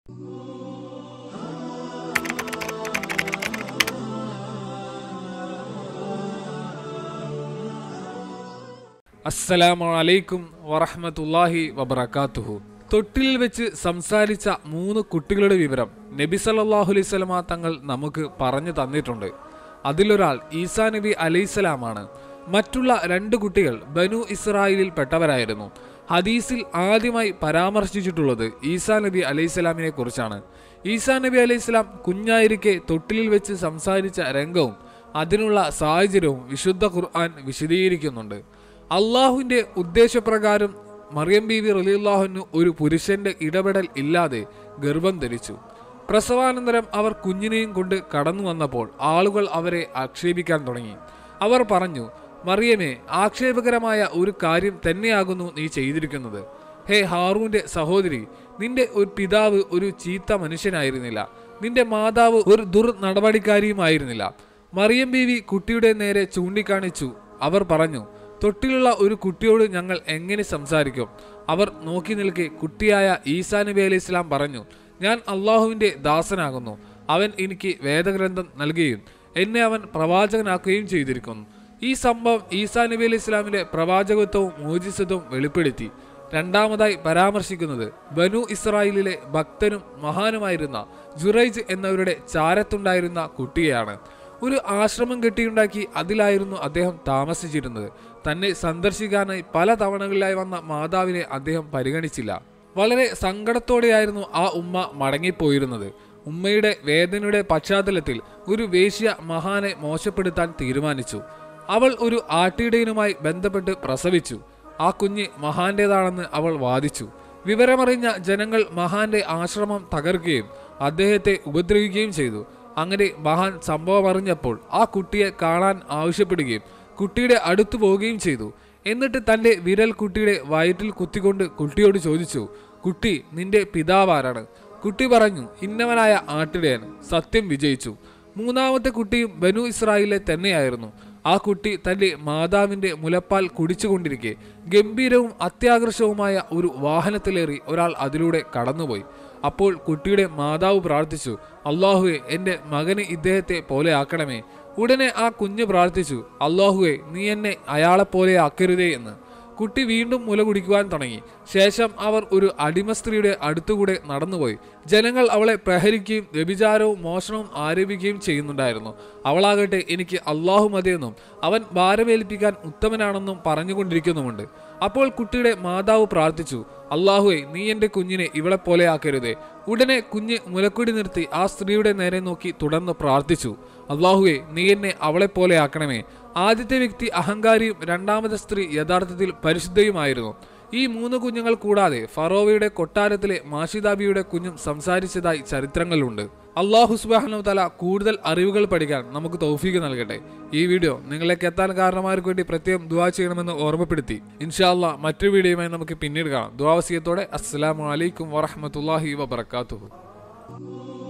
അസ്സലാമു അലൈക്കും വറഹ്മത്തുള്ളാഹി വബറകാതുഹു തൊട്ടിലിൽ വെച്ച് സംസാരിച്ച മൂന്ന് കുട്ടികളുടെ വിവരം നബി സല്ലല്ലാഹു അലൈഹി സ്വലമ തങ്ങൾ നമുക്ക് പറഞ്ഞു തന്നിട്ടുണ്ട് അതിലൊരാൾ ഈസാ നബി അലൈഹിസ്സലാമാണ് മറ്റുള്ള രണ്ട് കുട്ടികൾ ബനു ഇസ്രായേലിൽ പെട്ടവരായിരുന്നു ഹദീസിൽ ആദ്യമായി പരാമർശിച്ചിട്ടുള്ളത് ഈസാ നബി അലൈഹിസ്സലാമിനെ കുറിച്ചാണ് ഈസാ നബി അലൈഹിസ്സലാം കുഞ്ഞായിരിക്കെ തൊട്ടിലിൽ വെച്ച് സംസാരിച്ച രംഗവും അതിനുള്ള സാഹചര്യവും വിശുദ്ധ ഖുർആൻ വിശദീകരിക്കുന്നുണ്ട് അള്ളാഹുവിന്റെ ഉദ്ദേശപ്രകാരം മറിയം ബീവി റലിയുള്ളാഹുവിന് ഒരു പുരുഷന്റെ ഇടപെടൽ ഇല്ലാതെ ഗർഭം ധരിച്ചു പ്രസവാനന്തരം അവർ കുഞ്ഞിനെയും കൊണ്ട് കടന്നു വന്നപ്പോൾ ആളുകൾ അവരെ ആക്ഷേപിക്കാൻ തുടങ്ങി അവർ പറഞ്ഞു മറിയമേ ആക്ഷേപകരമായ ഒരു കാര്യം തന്നെയാകുന്നു നീ ചെയ്തിരിക്കുന്നത് ഹേ ഹാറൂന്റെ സഹോദരി നിന്റെ ഒരു പിതാവ് ഒരു ചീത്ത മനുഷ്യനായിരുന്നില്ല നിന്റെ മാതാവ് ഒരു ദുർ നടപടിക്കാരിയുമായിരുന്നില്ല മറിയം ബീവി കുട്ടിയുടെ നേരെ ചൂണ്ടിക്കാണിച്ചു അവർ പറഞ്ഞു തൊട്ടിലുള്ള ഒരു കുട്ടിയോട് ഞങ്ങൾ എങ്ങനെ സംസാരിക്കും അവർ നോക്കി നിൽക്കെ കുട്ടിയായ ഈസാ നബി അലൈഹി ഇസ്ലാം പറഞ്ഞു ഞാൻ അള്ളാഹുവിന്റെ ദാസനാകുന്നു അവൻ എനിക്ക് വേദഗ്രന്ഥം നൽകുകയും എന്നെ അവൻ പ്രവാചകനാക്കുകയും ചെയ്തിരിക്കുന്നു ഈ സംഭവം ഈസാ നബി അലൈഹി ഇസ്ലാമിന്റെ പ്രവാചകത്വവും മോചിസത്വവും വെളിപ്പെടുത്തി രണ്ടാമതായി പരാമർശിക്കുന്നത് ബനു ഇസ്രായേലിലെ ഭക്തനും മഹാനുമായിരുന്ന ജുറൈജ് എന്നവരുടെ ചാരത്തുണ്ടായിരുന്ന കുട്ടിയെയാണ് ഒരു ആശ്രമം കെട്ടിയുണ്ടാക്കി അതിലായിരുന്നു അദ്ദേഹം താമസിച്ചിരുന്നത് തന്നെ സന്ദർശിക്കാനായി പല തവണകളിലായി വന്ന മാതാവിനെ അദ്ദേഹം പരിഗണിച്ചില്ല വളരെ സങ്കടത്തോടെയായിരുന്നു ആ ഉമ്മ മടങ്ങിപ്പോയിരുന്നത് ഉമ്മയുടെ വേദനയുടെ പശ്ചാത്തലത്തിൽ ഒരു വേശ്യ മഹാനെ മോശപ്പെടുത്താൻ തീരുമാനിച്ചു അവൾ ഒരു ആട്ടിടയനുമായി ബന്ധപ്പെട്ട് പ്രസവിച്ചു ആ കുഞ്ഞ് മഹാന്റേതാണെന്ന് അവൾ വാദിച്ചു വിവരമറിഞ്ഞ ജനങ്ങൾ മഹാന്റെ ആശ്രമം തകർക്കുകയും അദ്ദേഹത്തെ ഉപദ്രവിക്കുകയും ചെയ്തു അങ്ങനെ മഹാൻ സംഭവം അറിഞ്ഞപ്പോൾ ആ കുട്ടിയെ കാണാൻ ആവശ്യപ്പെടുകയും കുട്ടിയുടെ അടുത്തു പോവുകയും ചെയ്തു എന്നിട്ട് തന്റെ വിരൽ കുട്ടിയുടെ വയറ്റിൽ കുത്തിക്കൊണ്ട് കുട്ടിയോട് ചോദിച്ചു കുട്ടി നിന്റെ പിതാവാരാണ് കുട്ടി പറഞ്ഞു ഇന്നവനായ ആട്ടിടയൻ സത്യം വിജയിച്ചു മൂന്നാമത്തെ കുട്ടിയും ബനു ഇസ്രായേലിലെ തന്നെയായിരുന്നു ആ കുട്ടി തന്റെ മാതാവിന്റെ മുലപ്പാൽ കുടിച്ചുകൊണ്ടിരിക്കെ ഗംഭീരവും അത്യാകർഷവുമായ ഒരു വാഹനത്തിലേറി ഒരാൾ അതിലൂടെ കടന്നുപോയി അപ്പോൾ കുട്ടിയുടെ മാതാവ് പ്രാർത്ഥിച്ചു അള്ളാഹുവെ എന്റെ മകന് ഇദ്ദേഹത്തെ പോലെ ആക്കണമേ ഉടനെ ആ കുഞ്ഞ് പ്രാർത്ഥിച്ചു അള്ളാഹുവെ നീ എന്നെ അയാളെപ്പോലെ ആക്കരുതേ എന്ന് കുട്ടി വീണ്ടും മുല കുടിക്കുവാൻ തുടങ്ങി ശേഷം അവർ ഒരു അടിമ സ്ത്രീയുടെ അടുത്തുകൂടെ നടന്നുപോയി ജനങ്ങൾ അവളെ പ്രഹരിക്കുകയും വ്യഭിചാരവും മോഷണവും ആരോപിക്കുകയും ചെയ്യുന്നുണ്ടായിരുന്നു അവളാകട്ടെ എനിക്ക് അള്ളാഹു മതിയെന്നും അവൻ ഭാരമേൽപ്പിക്കാൻ ഉത്തമനാണെന്നും പറഞ്ഞുകൊണ്ടിരിക്കുന്നുമുണ്ട് അപ്പോൾ കുട്ടിയുടെ മാതാവ് പ്രാർത്ഥിച്ചു അള്ളാഹുവെ നീ എന്റെ കുഞ്ഞിനെ ഇവളെ പോലെ ആക്കരുതേ ഉടനെ കുഞ്ഞ് മുലക്കുടി നിർത്തി ആ സ്ത്രീയുടെ നേരെ നോക്കി തുടർന്ന് പ്രാർത്ഥിച്ചു അള്ളാഹുവെ നീ എന്നെ അവളെ പോലെ ആക്കണമേ ആദ്യത്തെ വ്യക്തി അഹങ്കാരിയും രണ്ടാമത്തെ സ്ത്രീ യഥാർത്ഥത്തിൽ പരിശുദ്ധയുമായിരുന്നു ഈ മൂന്ന് കുഞ്ഞുങ്ങൾ കൂടാതെ ഫറോവയുടെ കൊട്ടാരത്തിലെ മാഷിദാബിയുടെ കുഞ്ഞും സംസാരിച്ചതായി ചരിത്രങ്ങളുണ്ട് അള്ളാഹു സുബാനു തല കൂടുതൽ അറിവുകൾ പഠിക്കാൻ നമുക്ക് തൗഫീക്ക് നൽകട്ടെ ഈ വീഡിയോ നിങ്ങളിലേക്ക് എത്താൻ കാരണമാർക്ക് വേണ്ടി പ്രത്യേകം ദുവാ ചെയ്യണമെന്ന് ഓർമ്മപ്പെടുത്തി ഇൻഷാല്ല മറ്റൊരു വീഡിയോയുമായി നമുക്ക് പിന്നീട് കാണാം ദുവാവസിയത്തോടെ അസ്സലാമു അലൈക്കും വറഹമത്തല്ലാഹി വബർക്കാത്തു